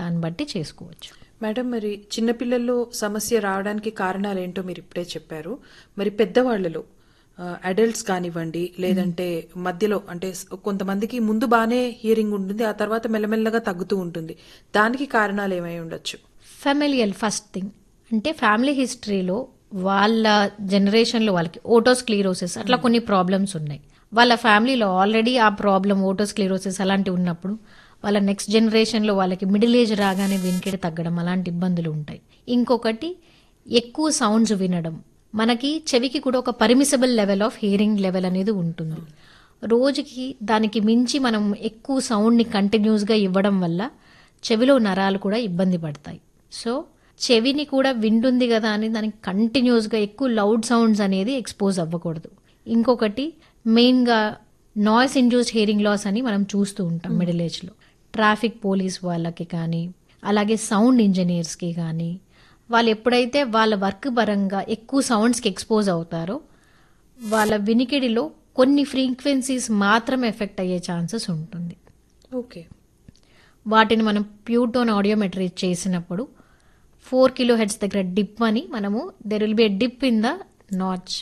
దాన్ని బట్టి చేసుకోవచ్చు మేడం మరి చిన్నపిల్లల్లో సమస్య రావడానికి కారణాలు ఏంటో మీరు ఇప్పుడే చెప్పారు మరి పెద్దవాళ్లలో అడల్ట్స్ కానివ్వండి లేదంటే మధ్యలో అంటే స్- కొంతమందికి ముందు బాగానే హియరింగ్ ఉంటుంది ఆ తర్వాత మెల్లమెల్లగా తగ్గుతూ ఉంటుంది దానికి కారణాలు ఏమై ఉండొచ్చు ఫెమిలియల్ ఫస్ట్ థింగ్ అంటే ఫ్యామిలీ హిస్టరీలో వాళ్ళ జనరేషన్లో వాళ్ళకి ఓటోస్క్లీరోసిస్ అట్లా కొన్ని ప్రాబ్లమ్స్ ఉన్నాయి వాళ్ళ ఫ్యామిలీలో ఆల్రెడీ ఆ ప్రాబ్లం ఓటోస్క్లీరోసిస్ అలాంటివి ఉన్నప్పుడు వాళ్ళ నెక్స్ట్ జనరేషన్లో వాళ్ళకి మిడిల్ ఏజ్ రాగానే వినికిడి తగ్గడం అలాంటి ఇబ్బందులు ఉంటాయి ఇంకొకటి ఎక్కువ సౌండ్స్ వినడం మనకి చెవికి కూడా ఒక permissible level of hearing level అనేది ఉంటుంది రోజుకి దానికి మించి మనం ఎక్కువ సౌండ్ని కంటిన్యూస్గా ఇవ్వడం వల్ల చెవిలో నరాలు కూడా ఇబ్బంది పడతాయి సో చెవిని కూడా వింటుంది కదా అని దానికి కంటిన్యూస్గా ఎక్కువ లౌడ్ సౌండ్స్ అనేది ఎక్స్పోజ్ అవ్వకూడదు ఇంకొకటి మెయిన్గా నాయిస్ ఇండ్యూస్డ్ హియరింగ్ లాస్ అని మనం చూస్తూ ఉంటాం మిడిల్ ఏజ్లో ట్రాఫిక్ పోలీస్ వాళ్ళకి కానీ అలాగే సౌండ్ ఇంజనీర్స్కి కానీ వాళ్ళు ఎప్పుడైతే వాళ్ళ వర్క్ పరంగా ఎక్కువ సౌండ్స్కి ఎక్స్పోజ్ అవుతారో వాళ్ళ వినికిడిలో కొన్ని ఫ్రీక్వెన్సీస్ మాత్రమే ఎఫెక్ట్ అయ్యే ఛాన్సెస్ ఉంటుంది ఓకే వాటిని మనం ప్యూటోన్ ఆడియోమెట్రీ చేసినప్పుడు ఫోర్ కిలో హెడ్స్ దగ్గర డిప్ అని మనము there will be a dip in the notch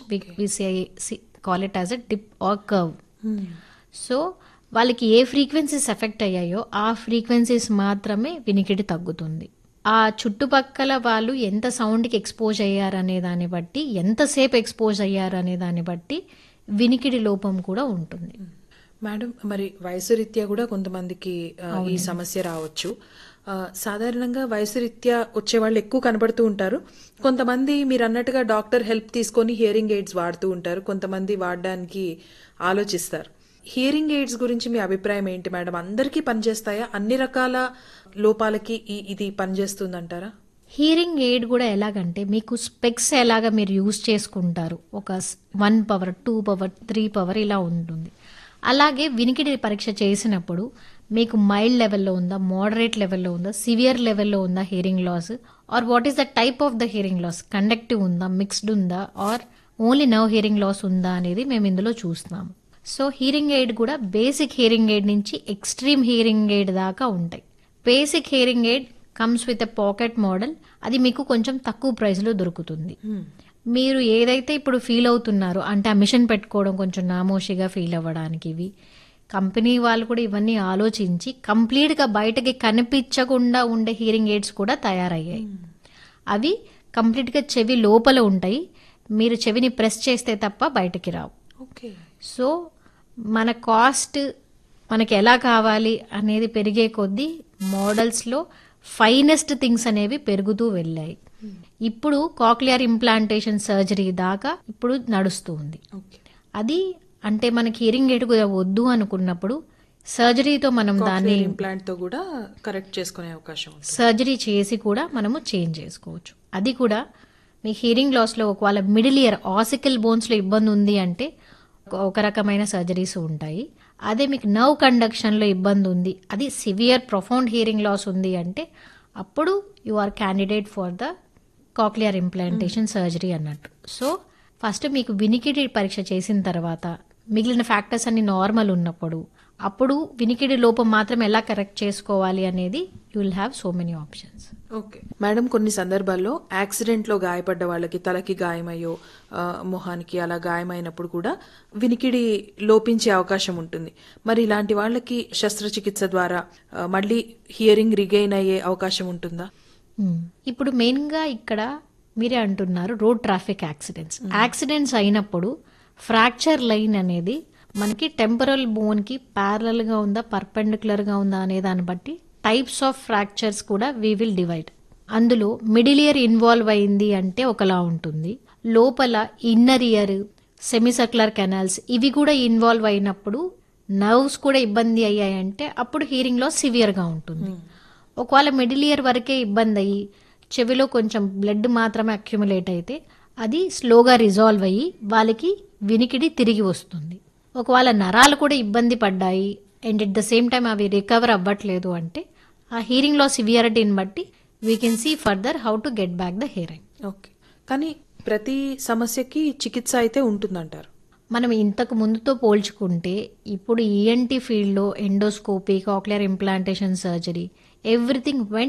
call it as a dip or curve so వాళ్ళకి ఏ ఫ్రీక్వెన్సీస్ ఎఫెక్ట్ అయ్యాయో ఆ ఫ్రీక్వెన్సీస్ మాత్రమే వినికిడి తగ్గుతుంది ఆ చుట్టుపక్కల వాళ్ళు ఎంత సౌండ్కి ఎక్స్పోజ్ అయ్యారు అనే దాన్ని బట్టి ఎంతసేపు ఎక్స్పోజ్ అయ్యారు అనే దాన్ని బట్టి వినికిడి లోపం కూడా ఉంటుంది మేడం మరి వయసు రీత్యా కూడా కొంతమందికి ఆ, ఈ సమస్య రావచ్చు ఆ, సాధారణంగా వయసు రీత్యా వచ్చే వాళ్ళు ఎక్కువ కనబడుతూ ఉంటారు కొంతమంది మీరు అన్నట్టుగా డాక్టర్ హెల్ప్ తీసుకొని హియరింగ్ ఎయిడ్స్ వాడుతూ ఉంటారు కొంతమంది వాడడానికి ఆలోచిస్తారు హియరింగ్ ఎయిడ్స్ గురించి మీ అభిప్రాయం ఏంటి మేడం అందరికీ పనిచేస్తాయా అన్ని రకాల లోపాలకి ఈ- ఇది పనిచేస్తుందంటారా హీరింగ్ ఎయిడ్ కూడా ఎలాగంటే మీకు స్పెక్స్ ఎలాగ మీరు యూజ్ చేసుకుంటారు ఒక one power two power three power ఇలా ఉంటుంది అలాగే వినికిడి పరీక్ష చేసినప్పుడు మీకు మైల్డ్ లెవెల్లో ఉందా మోడరేట్ లెవెల్లో ఉందా సివియర్ లెవెల్లో ఉందా hearing loss or what is the type of the hearing loss conductive ఉందా మిక్స్డ్ ఉందా or only nerve hearing loss ఉందా అనేది మేము ఇందులో చూస్తున్నాము సో హియరింగ్ ఎయిడ్ కూడా బేసిక్ హియరింగ్ ఎయిడ్ నుంచి ఎక్స్ట్రీమ్ హియరింగ్ ఎయిడ్ దాకా ఉంటాయి basic hearing aid comes with a pocket model అది మీకు కొంచెం తక్కువ ప్రైస్లో దొరుకుతుంది మీరు ఏదైతే ఇప్పుడు ఫీల్ అవుతున్నారో అంటే ఆ మిషన్ పెట్టుకోవడం కొంచెం నామోషిగా ఫీల్ అవ్వడానికి ఇవి కంపెనీ వాళ్ళు కూడా ఇవన్నీ ఆలోచించి కంప్లీట్గా బయటకి కనిపించకుండా ఉండే హియరింగ్ ఎయిడ్స్ కూడా తయారయ్యాయి అవి కంప్లీట్గా చెవి లోపల ఉంటాయి మీరు చెవిని ప్రెస్ చేస్తే తప్ప బయటకి రావు ఓకే సో మన కాస్ట్ మనకి ఎలా కావాలి అనేది పెరిగే కొద్దీ మోడల్స్లో ఫైనెస్ట్ థింగ్స్ అనేవి పెరుగుతూ వెళ్ళాయి ఇప్పుడు కాక్లియర్ ఇంప్లాంటేషన్ సర్జరీ దాకా ఇప్పుడు నడుస్తూ ఉంది ఓకే అది అంటే మనకి హియరింగ్ ఎయిడ్ కూడా వద్దు అనుకున్నప్పుడు సర్జరీతో మనం దాన్ని ఇంప్లాంట్ తో కూడా కరెక్ట్ చేసుకునే అవకాశం ఉంది సర్జరీ చేసి కూడా మనము చేంజ్ చేసుకోవచ్చు అది కూడా మీ హియరింగ్ లాస్లో ఒకవేళ మిడిల్ ఇయర్ ఆసికల్ బోన్స్లో ఇబ్బంది ఉంది అంటే ఒక- ఒక రకమైన సర్జరీస్ ఉంటాయి అదే మీకు నర్వ్ కండక్షన్లో ఇబ్బంది ఉంది అది సివియర్ ప్రొఫౌండ్ హియరింగ్ లాస్ ఉంది అంటే అప్పుడు you are candidate for the cochlear implantation surgery అన్నట్టు సో ఫస్ట్ మీకు వినికిడి పరీక్ష చేసిన తర్వాత మిగిలిన ఫ్యాక్టర్స్ అన్ని నార్మల్ ఉన్నప్పుడు అప్పుడు వినికిడి లోపం మాత్రం ఎలా కరెక్ట్ చేసుకోవాలి అనేది you will have so many options okay madam కొన్ని సందర్భాల్లో యాక్సిడెంట్ లో గాయపడ్డ వాళ్ళకి తలకి గాయమయ్యో ఆ, మొహానికి అలా గాయమైనప్పుడు కూడా వినికిడి లోపించే అవకాశం ఉంటుంది మరి ఇలాంటి వాళ్ళకి శస్త్రచికిత్స ద్వారా ఆ, మళ్ళీ హియరింగ్ రిగైన్ అయ్యే అవకాశం ఉంటుందా ఇప్పుడు మెయిన్గా ఇక్కడ మీరే అంటున్నారు రోడ్ ట్రాఫిక్ యాక్సిడెంట్స్ యాక్సిడెంట్స్ అయినప్పుడు ఫ్రాక్చర్ లైన్ అనేది మనకి టెంపరల్ బోన్కి ప్యారలల్గా ఉందా పర్పెండిక్యులర్గా ఉందా అనే దాన్ని బట్టి టైప్స్ ఆఫ్ ఫ్రాక్చర్స్ కూడా వీ విల్ డివైడ్ అందులో మిడిల్ ఇయర్ ఇన్వాల్వ్ అయింది అంటే ఒకలా ఉంటుంది లోపల ఇన్నర్ ఇయర్ సెమీసర్కులర్ కెనాల్స్ ఇవి కూడా ఇన్వాల్వ్ అయినప్పుడు నర్వ్స్ కూడా ఇబ్బంది అయ్యాయంటే అప్పుడు హీరింగ్ లాస్ సివియర్గా ఉంటుంది ఒకవేళ మిడిల్ ఇయర్ వరకే ఇబ్బంది అయ్యి చెవిలో కొంచెం బ్లడ్ మాత్రమే అక్యుములేట్ అయితే అది స్లోగా రిజాల్వ్ అయ్యి వాళ్ళకి వినికిడి తిరిగి వస్తుంది ఒకవేళ నరాలు కూడా ఇబ్బంది పడ్డాయి and at the same time అవి రికవర్ అవ్వట్లేదు అంటే ఆ హీరింగ్ లో సివియారిటీని బట్టి we can see further how to get back the hearing okay కానీ ప్రతి సమస్యకి చికిత్స అయితే ఉంటుందంటారు మనం ఇంతకు ముందుతో పోల్చుకుంటే ఇప్పుడు ఈఎన్టీ ఫీల్డ్లో endoscopy cochlear implantation surgery everything vent